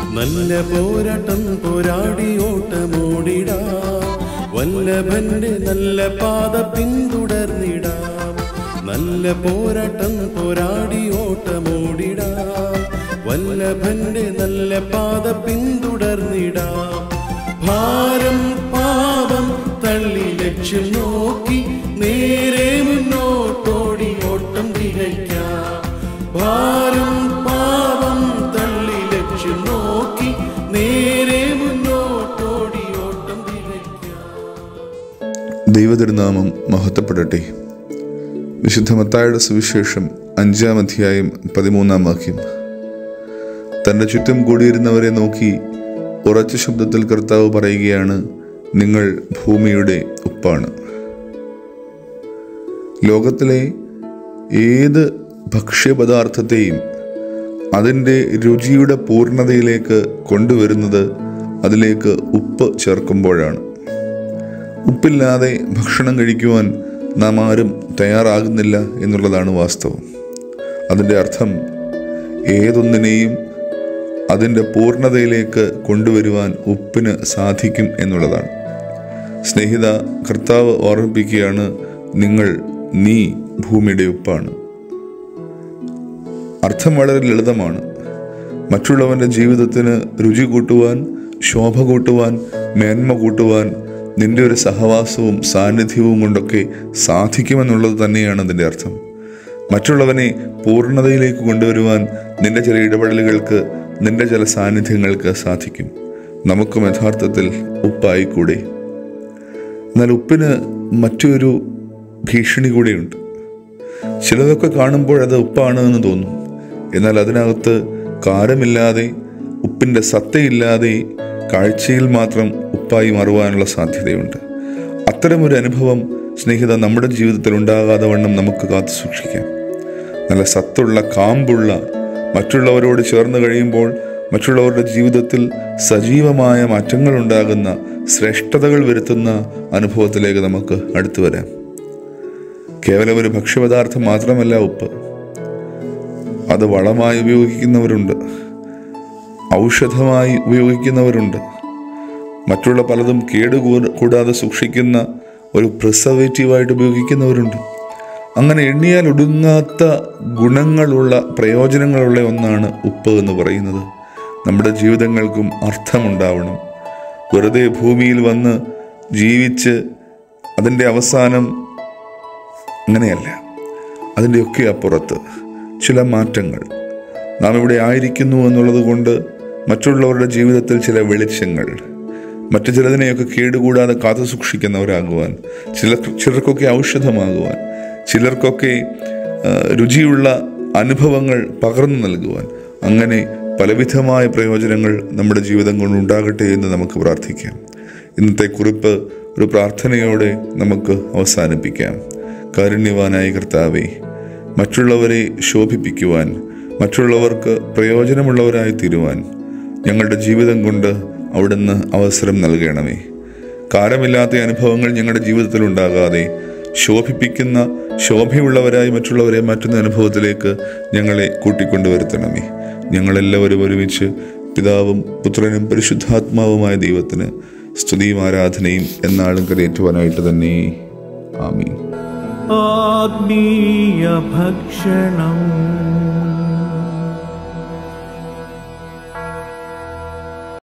നല്ല പോരാട്ടം പോരാടി ഓട്ടമോടിടാം വല്ലഭന്റെ നല്ല പാത പിന്തുടർന്നിടാം നല്ല പോരാട്ടം പോരാടി ഓട്ടമോടിടാം വല്ലഭന്റെ നല്ല പാത പിന്തുടർന്നിടാം ഭാരം പാപം തള്ളി ലക്ഷ്യം നോക്കി നേരെ മുന്നോട്ടോടി ഓട്ടം തികയ്ക്കാം ഭാരം പാപം തള്ളി ലക്ഷ്യം നോക്കി നേരെ മുന്നോട്ടോടി ഓട്ടം തികയ്ക്കാം ദൈവതിരുനാമം മഹത്വപ്പെടട്ടെ വിശുദ്ധ മത്തായുടെ സുവിശേഷം അഞ്ചാം അധ്യായം പതിമൂന്നാം വാക്യം തൻ്റെ ചുറ്റും കൂടിയിരുന്നവരെ നോക്കി ഉറച്ച ശബ്ദത്തിൽ കർത്താവ് പറയുകയാണ് നിങ്ങൾ ഭൂമിയുടെ ഉപ്പാണ് ലോകത്തിലെ ഏത് ഭക്ഷ്യപദാർത്ഥത്തെയും അതിൻ്റെ രുചിയുടെ പൂർണ്ണതയിലേക്ക് കൊണ്ടുവരുന്നത് അതിലേക്ക് ഉപ്പ് ചേർക്കുമ്പോഴാണ് ഉപ്പില്ലാതെ ഭക്ഷണം കഴിക്കുവാൻ നാം ആരും തയ്യാറാകുന്നില്ല എന്നുള്ളതാണ് വാസ്തവം അതിൻ്റെ അർത്ഥം ഏതൊന്നിനെയും അതിൻ്റെ പൂർണ്ണതയിലേക്ക് കൊണ്ടുവരുവാൻ ഉപ്പിന് സാധിക്കും എന്നുള്ളതാണ് സ്നേഹിത കർത്താവ് ഓർമ്മിപ്പിക്കുകയാണ് നിങ്ങൾ നീ ഭൂമിയുടെ ഉപ്പാണ് അർത്ഥം വളരെ ലളിതമാണ് മറ്റുള്ളവൻ്റെ ജീവിതത്തിന് രുചി കൂട്ടുവാൻ ശോഭ കൂട്ടുവാൻ മേന്മ കൂട്ടുവാൻ നിന്റെ ഒരു സഹവാസവും സാന്നിധ്യവും കൊണ്ടൊക്കെ സാധിക്കുമെന്നുള്ളത് തന്നെയാണ് അതിൻ്റെ അർത്ഥം മറ്റുള്ളവനെ പൂർണ്ണതയിലേക്ക് കൊണ്ടുവരുവാൻ നിന്റെ ചില ഇടപെടലുകൾക്ക് നിന്റെ ചില സാന്നിധ്യങ്ങൾക്ക് സാധിക്കും നമുക്കും യഥാർത്ഥത്തിൽ ഉപ്പായിക്കൂടെ എന്നാൽ ഉപ്പിന് മറ്റൊരു ഭീഷണി കൂടെയുണ്ട് ചിലതൊക്കെ കാണുമ്പോൾ അത് ഉപ്പാണ് എന്ന് തോന്നും എന്നാൽ അതിനകത്ത് കാരമില്ലാതെ ഉപ്പിൻ്റെ സത്തയില്ലാതെ കാഴ്ചയിൽ മാത്രം ഉപ്പായി മാറുവാനുള്ള സാധ്യതയുണ്ട് അത്തരമൊരു അനുഭവം സ്നേഹിത നമ്മുടെ ജീവിതത്തിൽ ഉണ്ടാകാതെ വണ്ണം നമുക്ക് കാത്തു സൂക്ഷിക്കാം നല്ല സത്തുള്ള കാമ്പുള്ള മറ്റുള്ളവരോട് ചേർന്ന് കഴിയുമ്പോൾ മറ്റുള്ളവരുടെ ജീവിതത്തിൽ സജീവമായ മാറ്റങ്ങൾ ഉണ്ടാകുന്ന ശ്രേഷ്ഠതകൾ വരുത്തുന്ന അനുഭവത്തിലേക്ക് നമുക്ക് അടുത്തു വരാം കേവലം ഒരു ഭക്ഷ്യപദാർത്ഥം മാത്രമല്ല ഉപ്പ് അത് വളമായി ഉപയോഗിക്കുന്നവരുണ്ട് ഔഷധമായി ഉപയോഗിക്കുന്നവരുണ്ട് മറ്റുള്ള പലതും കേടുകൂടാ- കൂടാതെ സൂക്ഷിക്കുന്ന ഒരു പ്രിസർവേറ്റീവായിട്ട് ഉപയോഗിക്കുന്നവരുണ്ട് അങ്ങനെ എണ്ണിയാൽ ഒടുങ്ങാത്ത ഗുണങ്ങളുള്ള പ്രയോജനങ്ങളുള്ള ഒന്നാണ് ഉപ്പ് എന്ന് പറയുന്നത് നമ്മുടെ ജീവിതങ്ങൾക്കും അർത്ഥമുണ്ടാവണം വെറുതെ ഭൂമിയിൽ വന്ന് ജീവിച്ച് അതിൻ്റെ അവസാനം അങ്ങനെയല്ല അതിൻ്റെയൊക്കെ അപ്പുറത്ത് ചില മാറ്റങ്ങൾ നാം ഇവിടെ ആയിരിക്കുന്നു എന്നുള്ളത് കൊണ്ട് മറ്റുള്ളവരുടെ ജീവിതത്തിൽ ചില വെളിച്ചങ്ങൾ മറ്റു ചിലതിനെയൊക്കെ കേടുകൂടാതെ കാത്തു സൂക്ഷിക്കുന്നവരാകുവാൻ ചിലർ ചിലർക്കൊക്കെ ഔഷധമാകുവാൻ ചിലർക്കൊക്കെ ആ, രുചിയുള്ള അനുഭവങ്ങൾ പകർന്നു നൽകുവാൻ അങ്ങനെ പലവിധമായ പ്രയോജനങ്ങൾ നമ്മുടെ ജീവിതം കൊണ്ട് ഉണ്ടാകട്ടെ എന്ന് നമുക്ക് പ്രാർത്ഥിക്കാം ഇന്നത്തെ കുറിപ്പ് ഒരു പ്രാർത്ഥനയോടെ നമുക്ക് അവസാനിപ്പിക്കാം കാരുണ്യവാനായ കർത്താവേ മറ്റുള്ളവരെ ശോഭിപ്പിക്കുവാൻ മറ്റുള്ളവർക്ക് പ്രയോജനമുള്ളവരായി തീരുവാൻ ഞങ്ങളുടെ ജീവിതം കൊണ്ട് അവിടുന്ന് അവസരം നൽകണമേ കാരമില്ലാത്ത അനുഭവങ്ങൾ ഞങ്ങളുടെ ജീവിതത്തിൽ ഉണ്ടാകാതെ ശോഭിപ്പിക്കുന്ന ശോഭയുള്ളവരായി മറ്റുള്ളവരെ മാറ്റുന്ന അനുഭവത്തിലേക്ക് ഞങ്ങളെ കൂട്ടിക്കൊണ്ടുവരുത്തണമേ ഞങ്ങളെല്ലാവരും ഒരുമിച്ച് പിതാവും പുത്രനും പരിശുദ്ധാത്മാവുമായ ദൈവത്തിന് സ്തുതിയും ആരാധനയും എന്നാളും കരയേറ്റുവാനായിട്ട് തന്നെ ആമീൻ ആത്മീയ ഭക്ഷണം